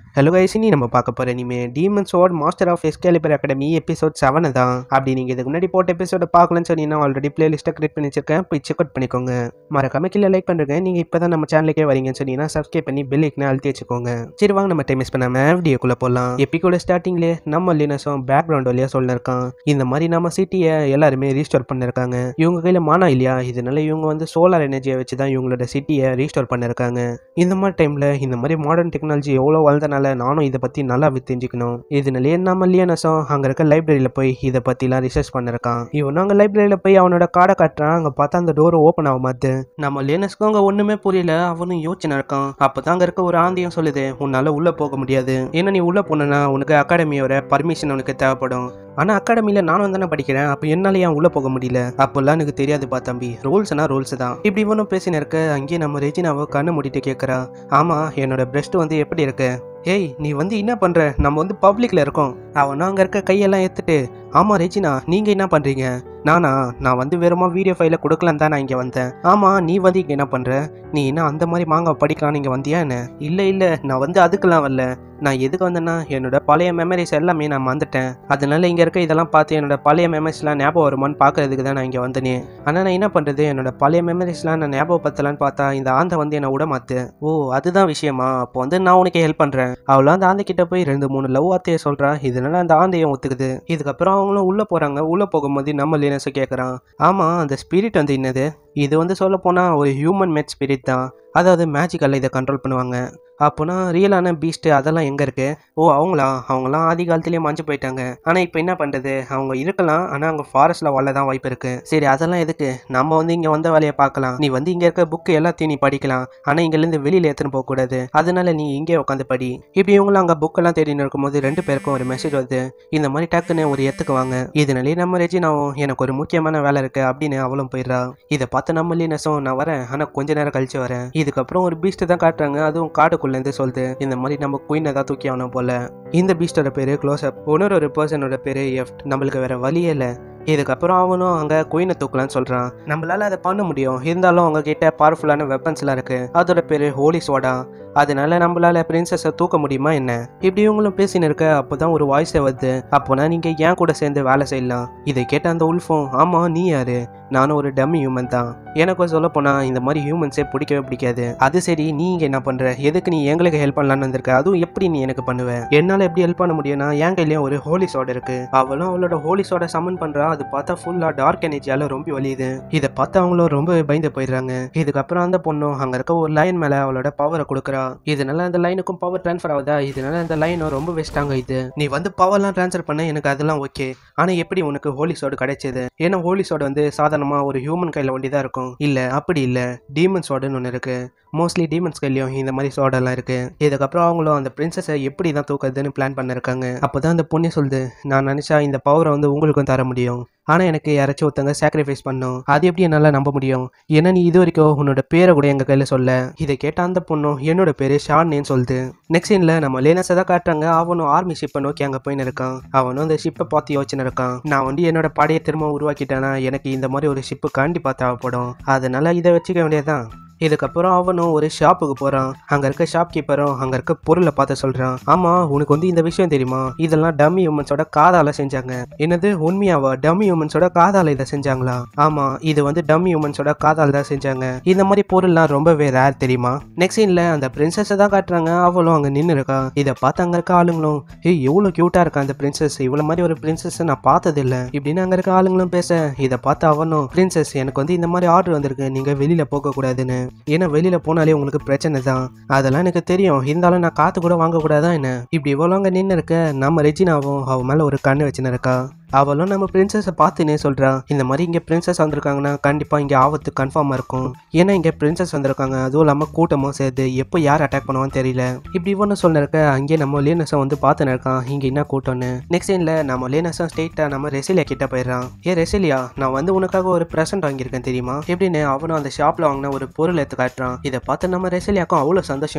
hello கைசினி நம்ம பார்க்க போகிற இனிமே demon sword master of Excalibur academy episode seven தான் அப்படி நீங்கள் இதுக்கு முன்னாடி போட்ட எபிசோட பார்க்கலன்னு சொன்னீங்கன்னா ஆல்ரெடி பிளேலிஸ்ட்டை கிரியேட் பண்ணி வச்சிருக்கேன் போய் செக் அவுட் பண்ணிக்கோங்க மறக்காம கீழே லைக் பண்ணுறேங்க நீங்கள் இப்போ தான் நம்ம சேனலுக்கே வரீங்கன்னு சொன்னீங்கன்னா சப்ஸ்கிரைப் பண்ணி பெல் ஐக்கனை அழுத்தி வச்சுக்கோங்க சரி வாங்க நம்ம டைம் மிஸ் பண்ணாமல் வீடியோக்குள்ளே போகலாம் எப்பிக்கோட ஸ்டார்டிங்லேயே நம்ம லினஸும் பேக்ரவுண்ட் வழியாக சொல்லிருக்கான் இந்த மாதிரி நம்ம சிட்டியை எல்லாருமே ரீஸ்டோர் பண்ணிருக்காங்க இவங்க கையில் மானா இல்லையா இதனால இவங்க வந்து சோலார் எனர்ஜியை வச்சு தான் இவங்களோட சிட்டியை ரீஸ்டோர் பண்ணிருக்காங்க இந்த மாதிரி டைமில் இந்த மாதிரி மாடர்ன் டெக்னாலஜி எவ்வளோ வளர்ந்தனால நானும் இதை பற்றி நல்லா தெரிஞ்சுக்கணும் இதனாலேயே நம்ம லியனஸும் அங்கே இருக்க லைப்ரரியில் போய் இதை பற்றிலாம் ரிசர்ச் பண்ணிருக்கான் இவனும் அங்கே லைப்ரரியில் போய் அவனோட கார்டை காட்டுறான் அங்கே பார்த்தா அந்த டோர் ஓப்பன் ஆக மாத்து நம்ம லியனஸ்க்கும் அங்கே ஒன்றுமே புரியல அவனும் யோசனை இருக்கான் அப்போ தான் அங்கே இருக்க ஒரு ஆந்தியம் சொல்லுது உன்னால் உள்ளே போக முடியாது ஏன்னா நீ உள்ளே போனனா உனக்கு அகாடமியோட பர்மிஷன் உனக்கு தேவைப்படும் ஆனால் அகாடமியில் நானும் தானே படிக்கிறேன் அப்போ என்னால ஏன் உள்ளே போக முடியல அப்போல்லாம் எனக்கு தெரியாதுப்பா தம்பி ரூல்ஸ்னா ரூல்ஸ் தான் இப்படி இவனும் பேசின இருக்க அங்கேயே நம்ம ரெஜினாவை கண்ணு மூடிட்டு கேட்குறா ஆமாம் என்னோட பிரஸ்ட் வந்து எப்படி இருக்கு ஏய் நீ வந்து என்ன பண்ற நம்ம வந்து பப்ளிக்ல இருக்கோம் அவனும் அங்க இருக்க கையெல்லாம் எடுத்துட்டு ஆமா ரெஜினா நீங்க என்ன பண்றீங்க நானா நான் வந்து வெறுமா வீடியோ ஃபைல கொடுக்கலாம் தான் நான் இங்க வந்தேன் ஆமா நீ வந்து இங்க என்ன பண்ற நீ என்ன அந்த மாதிரி மாங்காய் படிக்கலாம் இங்க வந்தியா என்ன இல்ல இல்ல நான் வந்து அதுக்கெல்லாம் வரல நான் எதுக்கு வந்தேன்னா என்னோட பழைய மெமரிஸ் எல்லாமே நான் மறந்துட்டேன் அதனால இங்க இருக்க இதெல்லாம் பார்த்து என்னோட பழைய மெமரிஸ்லாம் ஞாபகம் வருமான்னு பார்க்கறதுக்கு தான் நான் இங்கே வந்தேனே ஆனால் நான் என்ன பண்ணுறது என்னோட பழைய மெமரிஸ்லாம் நான் ஞாபகப்படுத்தலான்னு பார்த்தா இந்த ஆந்தை வந்து என்னை விட மாத்து ஓ அதுதான் விஷயமா அப்போ வந்து நான் உனக்கு ஹெல்ப் பண்ணுறேன் அவளும் அந்த ஆந்தை கிட்ட போய் ரெண்டு மூணு லவ் வார்த்தையை சொல்கிறா இதனால அந்த ஆந்தையும் ஒத்துக்குது இதுக்கப்புறம் அவங்களும் உள்ளே போகிறாங்க உள்ளே போகும்போது நம்ம லீனஸை கேட்குறான் ஆமாம் அந்த ஸ்பிரிட் வந்து என்னது இது வந்து சொல்ல போனால் ஒரு ஹியூமன் மேட் ஸ்பிரிட் தான் அதாவது மேஜிக்கல்ல இதை கண்ட்ரோல் பண்ணுவாங்க அப்போனா ரியலான பீஸ்ட்டு அதெல்லாம் எங்கே இருக்கு ஓ அவங்களா அவங்களாம் ஆதி காலத்திலேயே மஞ்சு போயிட்டாங்க ஆனால் இப்போ என்ன பண்ணுறது அவங்க இருக்கலாம் ஆனால் அங்கே ஃபாரஸ்ட்டில் வாழ தான் வாய்ப்பு இருக்கு சரி அதெல்லாம் எதுக்கு நம்ம வந்து இங்கே வந்த வேலையை பார்க்கலாம் நீ வந்து இங்கே இருக்க புக்கு எல்லாத்தையும் நீ படிக்கலாம் ஆனால் இங்கேருந்து வெளியில் எடுத்துன்னு போகக்கூடாது அதனால நீ இங்கே உட்காந்து படி இப்படி இவங்களும் அங்கே புக்கெல்லாம் தேடின்னு இருக்கும்போது ரெண்டு பேருக்கும் ஒரு மெசேஜ் வருது இந்த மாதிரி டக்குன்னு ஒரு எத்துக்கு வாங்க இதனாலே நம்ம ரெஜினாவும் எனக்கு ஒரு முக்கியமான வேலை இருக்கு அப்படின்னு அவளும் போயிடுறா இதை பார்த்து நம்ம லீனஸும் நான் வரேன் ஆனால் கொஞ்ச நேரம் கழிச்சு வரேன் இதுக்கப்புறம் ஒரு பீஸ்ட் தான் காட்டுறாங்க அதுவும் காட்டுக்குள்ளேருந்து சொல்லுது இந்த மாதிரி நம்ம குயினை தான் தூக்கி ஆகணும் போல இந்த பீஸ்டோட பேரு க்ளோஸ்அப் இன்னொரு ஒரு பர்சனோட பேரு எஃப்ட் நம்மளுக்கு வேற வழியே இல்லை இதுக்கப்புறம் அவனும் அங்கே குயினை தூக்கலான்னு சொல்கிறான் நம்மளால அதை பண்ண முடியும் இருந்தாலும் அவங்க கிட்ட பவர்ஃபுல்லான வெப்பன்ஸ்லாம் இருக்கு அதோட பேரு ஹோலி சோடா அதனால நம்மளால பிரின்சஸை தூக்க முடியுமா என்ன இப்படி இவங்களும் பேசின்னு இருக்க அப்போதான் ஒரு வாய்ஸே வருது அப்போனா நீங்க ஏன் கூட சேர்ந்து வேலை செய்யலாம் இதை கேட்ட அந்த உல்ஃபும் ஆமா நீ யாரு நானும் ஒரு டம்மி ஹியூமன் தான் எனக்கு சொல்ல போனா இந்த மாதிரி ஹியூமன்ஸே பிடிக்கவே பிடிக்காது அது சரி நீ இங்க என்ன பண்ற எதுக்கு நீ எங்களுக்கு ஹெல்ப் பண்ணலான்னு வந்திருக்க அதுவும் எப்படி நீ எனக்கு பண்ணுவ என்னால எப்படி ஹெல்ப் பண்ண முடியும்னா என் கையிலயும் ஒரு ஹோலி சோட இருக்கு அவளும் அவளோட ஹோலி சோட சமன் பண்றா அது பார்த்தா ஃபுல்லா டார்க் எனர்ஜியால ரொம்ப வலியுது இதை பார்த்து அவங்களும் ரொம்ப பயந்து போயிடுறாங்க இதுக்கப்புறம் அந்த பொண்ணும் அங்க இருக்க ஒரு லைன் மேல அவளோட பவரை கொடுக்குறா இதனால அந்த லைனுக்கும் பவர் ட்ரான்ஸ்ஃபர் ஆகுதா இதனால அந்த லைனும் ரொம்ப வேஸ்டாங்க இது நீ வந்து பவர்லாம் ட்ரான்ஸ்ஃபர் பண்ண எனக்கு அதெல்லாம் ஓகே ஆனா எப்படி உனக்கு ஹோலி சோடு கிடைச்சது ஏன்னா ஹோலி சோடு வந்து சாதாரணமா ஒரு ஹியூமன் கையில ஒண்டி தான் இருக்கும் இல்ல அப்படி இல்ல டீமன் சோடுன்னு ஒன்று இருக்கு மோஸ்ட்லி டீமன்ஸ் கையிலையும் இந்த மாதிரி சோடெல்லாம் இருக்கு இதுக்கப்புறம் அவங்களும் அந்த பிரின்சஸை எப்படி தான் தூக்குறதுன்னு பிளான் பண்ணிருக்காங்க அப்போதான் அந்த பொண்ணு சொல்லுது நான் நினைச்சா இந்த பவரை வந்து உங்களுக்கும் தர முடியும் ஆனால் எனக்கு யாராச்சும் ஒருத்தங்க சாக்ரிஃபைஸ் பண்ணும் அது எப்படி என்னால் நம்ப முடியும் ஏன்னா நீ இது வரைக்கும் உன்னோட பேரை கூட எங்கள் கையில் சொல்ல இதை கேட்ட அந்த பொண்ணும் என்னோட பேர் ஷான்னேன்னு சொல்லுது நெக்ஸ்ட் சீனில் நம்ம லேனஸை தான் காட்டுறாங்க அவனும் ஆர்மி ஷிப்பை நோக்கி அங்கே போயின்னு இருக்கான் அவனும் அந்த ஷிப்பை பார்த்து யோசனை இருக்கான் நான் வந்து என்னோட படையை திரும்ப உருவாக்கிட்டேன்னா எனக்கு இந்த மாதிரி ஒரு ஷிப்பு கண்டிப்பாக தேவைப்படும் அதனால இதை வச்சுக்க வேண்டியதுதான் இதுக்கப்புறம் அவனும் ஒரு ஷாப்புக்கு போகிறான் அங்கே இருக்க ஷாப் கீப்பரும் அங்கே இருக்க பொருளை பார்த்து சொல்கிறான் ஆமாம் உனக்கு வந்து இந்த விஷயம் தெரியுமா இதெல்லாம் டம்மி ஹியூமன்ஸோட காதால செஞ்சாங்க என்னது உண்மையாவா டம்மி ஹியூமன்ஸோட காதால இதை செஞ்சாங்களா ஆமாம் இது வந்து டம்மி ஹியூமன்ஸோட காதால தான் செஞ்சாங்க இந்த மாதிரி பொருள்லாம் ரொம்பவே ரேர் தெரியுமா நெக்ஸ்ட் சீனில் அந்த பிரின்சஸை தான் காட்டுறாங்க அவளும் அங்கே நின்று இருக்கா இதை பார்த்து அங்கே இருக்க ஆளுங்களும் ஏய் எவ்வளோ க்யூட்டாக இருக்கா அந்த பிரின்சஸ் இவ்வளோ மாதிரி ஒரு பிரின்சஸ் நான் பார்த்ததில்ல இப்படின்னு அங்கே இருக்க ஆளுங்களும் பேச இதை பார்த்து அவனும் பிரின்சஸ் எனக்கு வந்து இந்த மாதிரி ஆர்டர் வந்திருக்கு நீங்கள் வெளியில் போகக்கூடாதுன்னு ஏன்னா வெளியில போனாலே உங்களுக்கு பிரச்சனை தான் அதெல்லாம் எனக்கு தெரியும் இருந்தாலும் நான் காத்து கூட வாங்கக்கூடாதா என்ன இப்படி இவ்வளோ அங்கே நின்று இருக்க நம்ம ரெஜினாவும் அவ மேலே ஒரு கண்ணு வச்சுன்னு இருக்கா அவளும் நம்ம பிரின்சஸை பார்த்துனே சொல்கிறான் இந்த மாதிரி இங்கே பிரின்சஸ் வந்திருக்காங்கன்னா கண்டிப்பாக இங்கே ஆபத்து கன்ஃபார்மாக இருக்கும் ஏன்னா இங்கே பிரின்சஸ் வந்திருக்காங்க அதுவும் இல்லாமல் கூட்டமும் சேர்த்து எப்போ யார் அட்டாக் பண்ணுவான்னு தெரியல இப்படி ஒன்று சொல்லிருக்க அங்கேயே நம்ம லேனஸை வந்து பார்த்துன்னு இருக்கான் இங்கே என்ன கூட்டம்னு நெக்ஸ்ட் சீனில் நம்ம லேனஸும் ஸ்ட்ரெயிட்டாக நம்ம ரெசிலியா கிட்ட போயிடுறான் ஏ ரெசிலியா நான் வந்து உனக்காக ஒரு ப்ரெசென்ட் வாங்கியிருக்கேன் தெரியுமா எப்படின்னு அவனும் அந்த ஷாப்பில் வாங்கின ஒரு பொருள் எடுத்து காட்டுறான் இதை பார்த்து நம்ம ரெசிலியாக்கும் அவ்வளோ சந்தோஷம்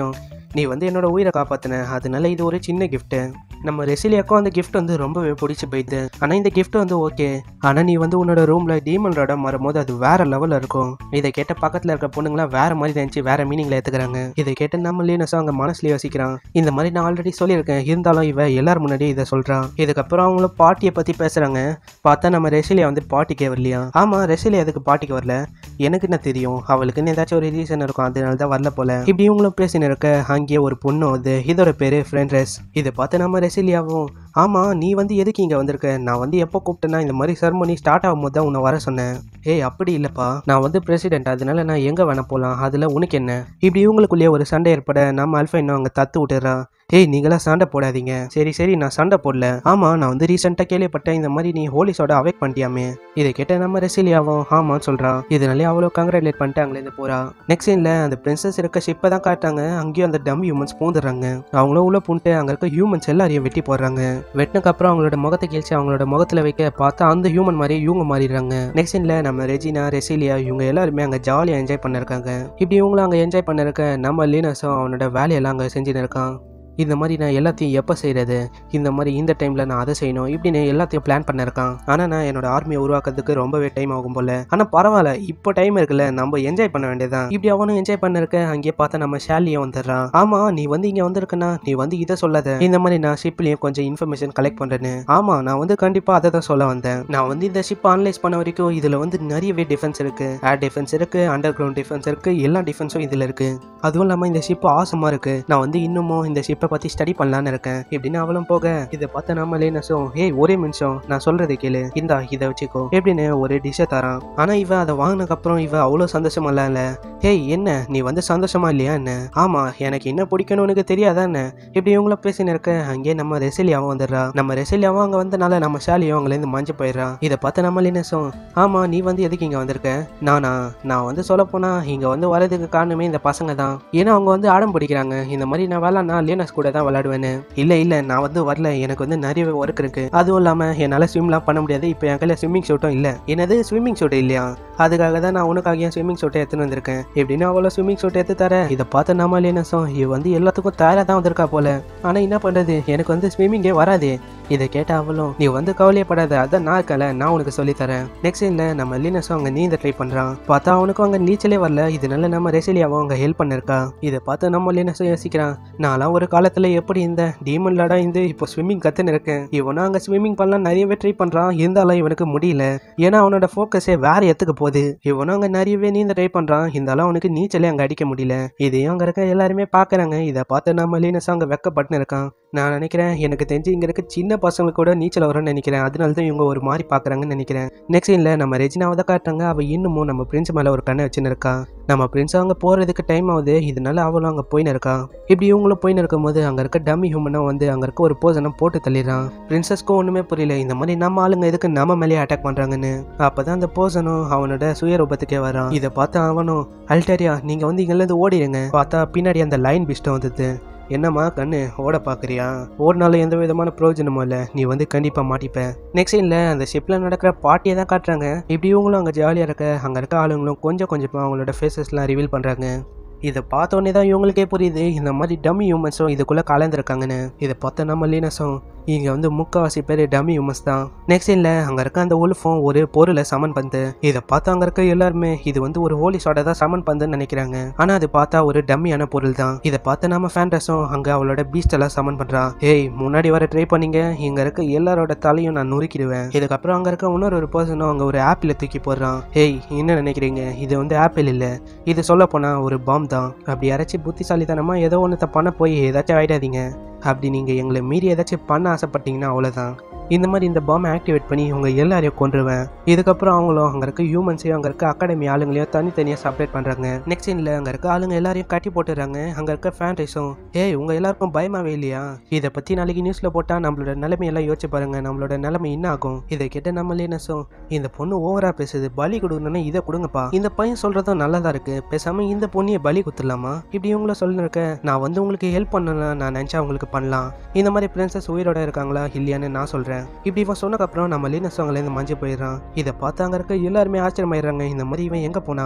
நீ வந்து என்னோட உயிரை காப்பாத்தின அதனால இது ஒரு சின்ன gift நம்ம ரெசிலியாக்கும் அந்த gift வந்து ரொம்பவே பிடிச்சி போயிடுது ஆனால் இந்த gift வந்து ஓகே ஆனால் நீ வந்து உன்னோட ரூமில் டீமன் ராட வரும்போது அது வேற லெவலில் இருக்கும் இதை கேட்ட பக்கத்தில் இருக்க பொண்ணுங்களாம் வேற மாதிரி நினச்சி வேற மீனிங்ல எடுத்துக்கிறாங்க இதை கேட்டு நம்ம லீனஸும் அங்கே மனசுல யோசிக்கிறான் இந்த மாதிரி நான் ஆல்ரெடி சொல்லியிருக்கேன் இருந்தாலும் இவ எல்லாரும் முன்னாடி இதை சொல்றான் இதுக்கப்புறம் அவங்கள பாட்டியை பற்றி பேசுகிறாங்க பார்த்தா நம்ம ரெசிலியா வந்து பாட்டிக்கே வரலையா ஆமாம் ரெசிலியா அதுக்கு பாட்டிக்கு வரல எனக்கு என்ன தெரியும் அவளுக்குன்னு ஏதாச்சும் ஒரு ரீசன் இருக்கும் அதனால தான் வரல போல இப்படி இவங்களும் பேசின்னு இருக்க அங்கேயே ஒரு பொண்ணு வந்து இதோட பேரு ஃப்ரெண்ட்ரஸ் இதை பார்த்து நம்ம ரெசிலியாவும் ஆமா நீ வந்து எதுக்கு இங்க வந்திருக்க நான் வந்து எப்போ கூப்பிட்டேன்னா இந்த மாதிரி செரமனி ஸ்டார்ட் ஆகும்போது தான் உன்னை வர சொன்னேன் ஏய் அப்படி இல்லப்பா நான் வந்து பிரசிடென்ட் அதனால நான் எங்க வேணா போலாம் அதுல உனக்கு என்ன இப்படி இவங்களுக்குள்ளேயே ஒரு சண்டை ஏற்பட நம்ம அல்ஃபா இன்னும் அங்க தத்து விட்டுறா ஏய் நீங்களாம் சண்டை போடாதீங்க சரி சரி நான் சண்டை போடல ஆமா நான் வந்து ரீசெண்டாக கேள்விப்பட்டேன் இந்த மாதிரி நீ ஹோலிஸோட அவேக் பண்ணிட்டியாமே இதை கேட்ட நம்ம ரெசிலியாவும் ஆமான்னு சொல்றான் இதனாலே அவ்வளோ கங்க்ராச்சுலேட் பண்ணிட்டு அங்கேருந்து போறா நெக்ஸ்ட் சீன்ல அந்த பிரின்சஸ் இருக்க ஷிப்பை தான் காட்டாங்க அங்கேயும் அந்த டம் ஹியூமன்ஸ் பூந்துடுறாங்க அவங்களும் உள்ள பூந்துட்டு அங்க இருக்க ஹியூமன்ஸ் எல்லாரையும் வெட்டி போடுறாங்க வெட்டினக்கு அப்புறம் அவங்களோட முகத்தை கிழிச்சு அவங்களோட முகத்துல வைக்க பார்த்தா அந்த ஹியூமன் மாதிரி இவங்க மாறிடுறாங்க நெக்ஸ்ட் சீன்ல நம்ம ரெஜினா ரெசிலியா இவங்க எல்லாருமே அங்க ஜாலியாக என்ஜாய் பண்ணிருக்காங்க இப்படி இவங்களும் அங்க என்ஜாய் பண்ணிருக்க நம்ம லீனஸும் அவனோட வேலையெல்லாம் அங்க செஞ்சுன்னு இருக்கான் இந்த மாதிரி நான் எல்லாத்தையும் எப்போ செய்கிறது இந்த மாதிரி இந்த டைமில் நான் அதை செய்யணும் இப்படின்னு எல்லாத்தையும் பிளான் பண்ணிருக்கான் ஆனால் நான் என்னோட ஆர்மியை உருவாக்குறதுக்கு ரொம்பவே டைம் ஆகும் போல ஆனால் பரவாயில்ல இப்போ டைம் இருக்குல்ல நம்ம என்ஜாய் பண்ண வேண்டியதான் இப்படி அவனும் என்ஜாய் பண்ணிருக்க அங்கேயே பார்த்தா நம்ம ஷாலியும் வந்துடுறான் ஆமாம் நீ வந்து இங்கே வந்திருக்கனா நீ வந்து இதை சொல்லாத இந்த மாதிரி நான் ஷிப்லேயும் கொஞ்சம் இன்ஃபர்மேஷன் கலெக்ட் பண்ணுறேன்னு ஆமாம் நான் வந்து கண்டிப்பாக அதை தான் சொல்ல வந்தேன் நான் வந்து இந்த ஷிப் அனலைஸ் பண்ண வரைக்கும் இதில் வந்து நிறையவே டிஃபென்ஸ் இருக்கு ஏர் டிஃபென்ஸ் இருக்கு அண்டர் கிரவுண்ட் டிஃபென்ஸ் இருக்கு எல்லா டிஃபென்ஸும் இதில் இருக்கு அதுவும் இல்லாமல் இந்த ஷிப் ஆசமாக இருக்கு நான் வந்து இன்னமும் இந்த ஷிப்பை பற்றி ஸ்டடி பண்ணலான்னு இருக்கேன் இப்படின்னு அவளும் போக இதை பார்த்த நம்ம லேனஸும் ஏய் ஒரே நிமிஷம் நான் சொல்றதை கேளு இந்தா இதை வச்சுக்கோ எப்படின்னு ஒரு டிஷ்ஷை தரான் ஆனால் இவ அதை வாங்கினதுக்கு அப்புறம் இவ அவ்வளோ சந்தோஷமா இல்ல ஏய் என்ன நீ வந்து சந்தோஷமா இல்லையா என்ன ஆமா எனக்கு என்ன பிடிக்கணும் உனக்கு தெரியாதா என்ன இப்படி இவங்கள பேசின்னு இருக்க அங்கேயே நம்ம ரெசிலியாவும் வந்துடுறா நம்ம ரெசிலியாவும் அங்கே வந்தனால நம்ம ஷாலியும் அங்கேருந்து மஞ்சு போயிடுறா இதை பார்த்து நம்ம லினஸும் ஆமா நீ வந்து எதுக்கு இங்கே வந்திருக்க நானா நான் வந்து சொல்ல போனா இங்க வந்து வரதுக்கு காரணமே இந்த பசங்க தான் ஏன்னா அவங்க வந்து ஆடம் பிடிக்கிறாங்க இந்த மாதிரி நான் விளாட்னா லினஸ் கூட தான் விளாடுவேன்னு இல்ல இல்ல நான் வந்து வரல எனக்கு வந்து நிறைய ஒர்க் இருக்கு அதுவும் இல்லாம என்னால ஸ்விம்லாம் பண்ண முடியாது இப்போ என் கையில ஸ்விம்மிங் ஷூட்டும் இல்ல என்னது ஸ்விம்மிங் ஷூட் இல்லையா அதுக்காக தான் நான் உனக்காக என் ஸ்விம்மிங் ஷூட்டை எடுத்துன்னு வந்திருக்கேன் எப்படின்னா அவ்வளோ ஸ்விம்மிங் ஷூட் எடுத்து தர இதை பார்த்து நாம லேனஸும் இவ வந்து எல்லாத்துக்கும் தயாராக தான் வந்திருக்கா போல ஆனா என்ன பண்றது எனக்கு வந்து ஸ்விம்மிங்கே வராதே இதை கேட்ட அவளும் நீ வந்து கவலையப்படாத அதான் நான் இருக்கல நான் உனக்கு சொல்லி தரேன் நெக்ஸ்ட் சீன்ல நம்ம லீனஸும் அங்க நீந்த ட்ரை பண்றான் பார்த்தா அவனுக்கும் அங்க நீச்சலே வரல இதனால நம்ம ரெசிலியாவும் அங்க ஹெல்ப் பண்ணிருக்கா இதை பார்த்து நம்ம லீனஸும் யோசிக்கிறான் நான்லாம் ஒரு காலத்துல எப்படி இந்த டீமன் லாடா இருந்து இப்போ ஸ்விம்மிங் கத்துன்னு இருக்கேன் இவனும் அங்க ஸ்விம்மிங் பண்ணலாம் நிறையவே ட்ரை பண்றான் இருந்தாலும் இவனுக்கு முடியல ஏன்னா அவனோட ஃபோக்கஸே வேற எத்துக்கு போகுது இவனும் அங்க நிறையவே நீந்த ட்ரை பண்றான் இருந்தாலும் அவனுக்கு நீச்சலே அங்க அடிக்க முடியல இதையும் அங்க இருக்க எல்லாருமே பாக்குறாங்க இதை பார்த்து நம்ம லீனஸ் அங்க வெக்கப்பட்டு இருக்கான் நான் நினைக்கிறேன் எனக்கு தெரிஞ்சு இங்க இருக்க சின்ன பசங்களுக்கு கூட நீச்சல் வரும்னு நினைக்கிறேன் அதனால தான் இவங்க ஒரு மாதிரி பாக்குறாங்கன்னு நினைக்கிறேன் நெக்ஸ்ட் சீன்ல நம்ம ரெஜினாவை தான் காட்டுறாங்க அவ இன்னமும் நம்ம பிரின்ஸ் மேல ஒரு கண்ணை வச்சுன்னு இருக்கா நம்ம பிரின்ஸ் அங்க போறதுக்கு டைம் ஆகுது இதனால அவளும் அங்க போயின்னு இருக்கா இப்படி இவங்களும் போயின்னு இருக்கும்போது அங்க இருக்க டம்மி ஹியூமனும் வந்து அங்க இருக்க ஒரு போர்சனை போட்டு தள்ளிடுறான் பிரின்சஸ்க்கும் ஒண்ணுமே புரியல இந்த மாதிரி நம்ம ஆளுங்க எதுக்கு நம்ம மேலேயே அட்டாக் பண்றாங்கன்னு அப்பதான் அந்த போர்சனும் அவனோட சுயரூபத்துக்கே வரான் இதை பார்த்து அவனும் அல்டரியா நீங்க வந்து இங்க இருந்து ஓடிடுங்க பார்த்தா பின்னாடி அந்த லைன் பிஸ்டம் வந்தது என்னம்மா கண்ணு ஓட பார்க்குறியா ஓடினாலும் எந்த விதமான பிரயோஜனமும் இல்லை நீ வந்து கண்டிப்பாக மாட்டிப்ப நெக்ஸ்ட் சீனில் அந்த ஷிப்பில் நடக்கிற பார்ட்டியை தான் காட்டுறாங்க இப்படி இவங்களும் அங்கே ஜாலியாக இருக்க அங்கே இருக்க ஆளுங்களும் கொஞ்சம் கொஞ்சமாக அவங்களோட ஃபேஸஸ்லாம் ரிவீல் பண்ணுறாங்க இதை பார்த்தோன்னே தான் இவங்களுக்கே புரியுது இந்த மாதிரி டம்மி ஹியூமன்ஸும் இதுக்குள்ளே கலந்துருக்காங்கன்னு இதை பார்த்த நம்ம லீனஸும் இங்கே வந்து முக்கால்வாசி பேர் டம்மி ஹியூமன்ஸ் தான் நெக்ஸ்ட் இல்லை அங்கே இருக்க அந்த உல்ஃபும் ஒரு பொருளை சமன் பண்ணுது இதை பார்த்து அங்கே இருக்க எல்லாருமே இது வந்து ஒரு ஹோலி ஷாட்டை தான் சமன் பண்ணுதுன்னு நினைக்கிறாங்க ஆனால் அது பார்த்தா ஒரு டம்மியான பொருள் தான் இதை பார்த்து நம்ம ஃபேண்டஸும் அங்கே அவளோட பீஸ்ட் எல்லாம் சமன் பண்ணுறா ஏய் முன்னாடி வர ட்ரை பண்ணீங்க இங்கே இருக்க எல்லாரோட தலையும் நான் நுறுக்கிடுவேன் இதுக்கப்புறம் அங்கே இருக்க இன்னொரு ஒரு பர்சனும் அங்கே ஒரு ஆப்பிளை தூக்கி போடுறான் ஏய் என்ன நினைக்கிறீங்க இது வந்து ஆப்பிள் இல்லை இது சொல்ல போனால் ஒரு பாம் தான் அப்படி யாராச்சும் புத்திசாலித்தனமாக ஏதோ ஒன்றத்தை பண்ண போய் ஏதாச்சும் ஆயிடாதீங்க அப்படி நீங்கள் எங்களை மீறி ஏதாச்சும் பண்ண ஆசைப்பட்டீங்கன்னா அவ்வளோதான் இந்த மாதிரி இந்த பாம்பை ஆக்டிவேட் பண்ணி இவங்க எல்லாரையும் கொண்டுருவேன் இதுக்கப்புறம் அவங்களும் அங்கே இருக்க ஹியூமன்ஸையும் அங்கே இருக்க அகாடமி ஆளுங்களையும் தனித்தனியாக செப்பரேட் பண்ணுறாங்க நெக்ஸ்ட் சீனில் அங்கே இருக்க ஆளுங்க எல்லாரையும் கட்டி போட்டுறாங்க அங்கே இருக்க ஃபேன்டைஸும் ஏய் உங்கள் எல்லாருக்கும் பயமாவே இல்லையா இதை பற்றி நாளைக்கு நியூஸில் போட்டால் நம்மளோட நிலைமையெல்லாம் யோசிச்சு பாருங்க நம்மளோட நிலைமை என்ன ஆகும் இதை கேட்ட நம்ம லேனஸும் இந்த பொண்ணு ஓவரா பேசுது பலி கொடுக்கணும்னா இதை கொடுங்கப்பா இந்த பையன் சொல்றதும் நல்லதா இருக்கு பேசாம இந்த பொண்ணியை பலி குத்துலாமா இப்படி இவங்கள சொல்லிருக்க நான் வந்து உங்களுக்கு ஹெல்ப் பண்ணலாம் நான் நினைச்சா உங்களுக்கு பண்ணலாம் இந்த மாதிரி பிரின்சஸ் உயிரோட இருக்காங்களா இல்லையான்னு நான் சொல்றேன் இப்படி இவன் சொன்னக்கப்புறம் நம்ம லீனஸ் அவங்களேருந்து மஞ்சள் போயிடுறான் இதை பார்த்து அங்க இருக்க எல்லாருமே ஆச்சரியமாயிடுறாங்க இந்த மாதிரி இவன் எங்க போனான்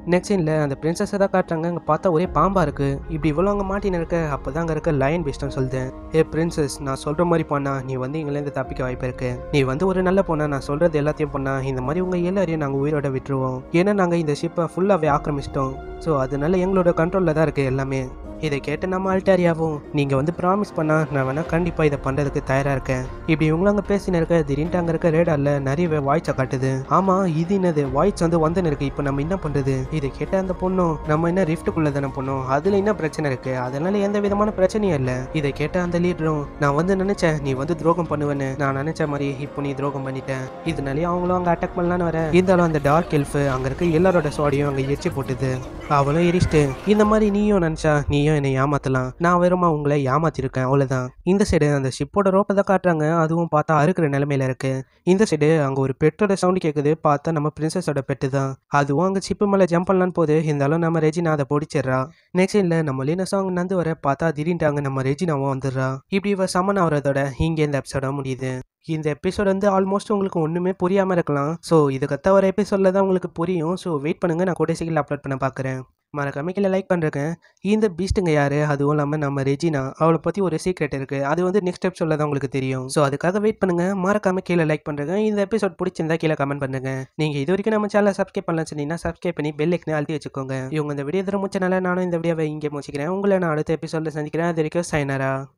நெக்ஸ்ட் சீனில் அந்த பிரின்சஸை தான் காட்டுறாங்க அங்கே பார்த்தா ஒரே பாம்பா இருக்கு இப்படி இவ்வளோ அங்கே மாட்டின்னு இருக்க அப்போ தான் அங்கே இருக்க லயன் பீஸ்ட்னு சொல்லுது ஏ பிரின்சஸ் நான் சொல்கிற மாதிரி பண்ணா நீ வந்து இங்கிலேருந்து தப்பிக்க வாய்ப்பு இருக்கு நீ வந்து ஒரு நல்ல பொண்ணா நான் சொல்கிறது எல்லாத்தையும் பண்ணா இந்த மாதிரி உங்கள் எல்லாரையும் நாங்கள் உயிரோட விட்டுருவோம் ஏன்னா நாங்கள் இந்த ஷிப்பை ஃபுல்லாகவே ஆக்கிரமிச்சிட்டோம் ஸோ அதனால எங்களோட கண்ட்ரோலில் தான் இருக்குது எல்லாமே இதை கேட்டு நம்ம அல்டாரியாவும் நீங்கள் வந்து ப்ராமிஸ் பண்ணா நான் வேணால் கண்டிப்பாக இதை பண்ணுறதுக்கு தயாராக இருக்கேன் இப்படி இவங்களும் அங்கே பேசின இருக்க திடீர்னு அங்கே இருக்க ரேடாரில் நிறைய வாய்ஸை காட்டுது ஆமாம் இது என்னது வாய்ஸ் வந்து வந்துன்னு இருக்கு இப்போ நம்ம என்ன பண்ணுறது இதை கேட்ட அந்த பொண்ணும் நம்ம என்ன ரிஃப்ட்டுக்குள்ளே தானே பண்ணோம் அதில் என்ன பிரச்சனை இருக்கு அதனால எந்த விதமான பிரச்சனையும் இல்லை இதை கேட்ட அந்த லீடரும் நான் வந்து நினைச்சேன் நீ வந்து துரோகம் பண்ணுவேன்னு நான் நினைச்ச மாதிரி இப்போ நீ துரோகம் பண்ணிட்டேன் இதனாலே அவங்களும் அங்கே அட்டாக் பண்ணலான்னு வர இருந்தாலும் அந்த டார்க் எல்ஃபு அங்கே இருக்க எல்லாரோட சோடியும் அங்கே எரிச்சு போட்டுது அவளும் எரிச்சிட்டு இந்த மாதிரி நீயும் நினச்சா நீயும் என்னை ஏமாத்தலாம் நான் வெறுமா உங்களை ஏமாத்திருக்கேன் அவ்வளோதான் இந்த சைடு அந்த ஷிப்போட ரோப்பை தான் காட்டுறாங்க அதுவும் பார்த்தா அறுக்கிற நிலமையில இருக்கு இந்த சைடு அங்கே ஒரு பெட்டோட சவுண்டு கேட்குது பார்த்தா நம்ம பிரின்சஸோட பெட்டு தான் அதுவும் அங்கே ஷிப்பு மேலே ஜம்ப் பண்ணலான்னு போது இருந்தாலும் நம்ம ரெஜினா அதை பிடிச்சிடுறா நெக்ஸ்ட் இல்லை நம்ம லீன சாங் நந்து வர பார்த்தா திடீர்னு அங்கே நம்ம ரெஜினாவும் வந்துடுறா இப்படி இவ சமன் ஆகிறதோட இங்கே இந்த எபிசோட முடியுது இந்த எபிசோட் வந்து ஆல்மோஸ்ட் உங்களுக்கு ஒன்றுமே புரியாமல் இருக்கலாம் ஸோ இதுக்கு வர எபிசோடில் தான் உங்களுக்கு புரியும் ஸோ வெயிட் பண்ணுங்கள் நான் கூட சீக்கிரம் அப்லோட் பண்ண பார்க்குறேன் மறக்காம கீழே லைக் பண்ணுறேன் இந்த பீஸ்ட்டுங்க யார் அதுவும் இல்லாமல் நம்ம ரெஜினா அவளை பற்றி ஒரு சீக்ரெட் இருக்குது அது வந்து நெக்ஸ்ட் எபிசோடில் தான் உங்களுக்கு தெரியும் ஸோ அதுக்காக வெயிட் பண்ணுங்கள் மறக்காம கீழே லைக் பண்ணுறேங்க இந்த எபிசோட் பிடிச்சிருந்தா கீழே கமெண்ட் பண்ணுங்க நீங்கள் இது வரைக்கும் நம்ம சேனலை சப்ஸ்கிரைப் பண்ணலாம் சொன்னீங்கன்னா சப்ஸ்கிரைப் பண்ணி பெல் ஐக்கனை அழுத்தி வச்சுக்கோங்க இவங்க இந்த வீடியோ தர முடிச்சனால நானும் இந்த வீடியோவை இங்கே முடிச்சுக்கிறேன் உங்களை நான் அடுத்த எபிசோடில் சந்திக்கிறேன் அது வரைக்கும் சைனரா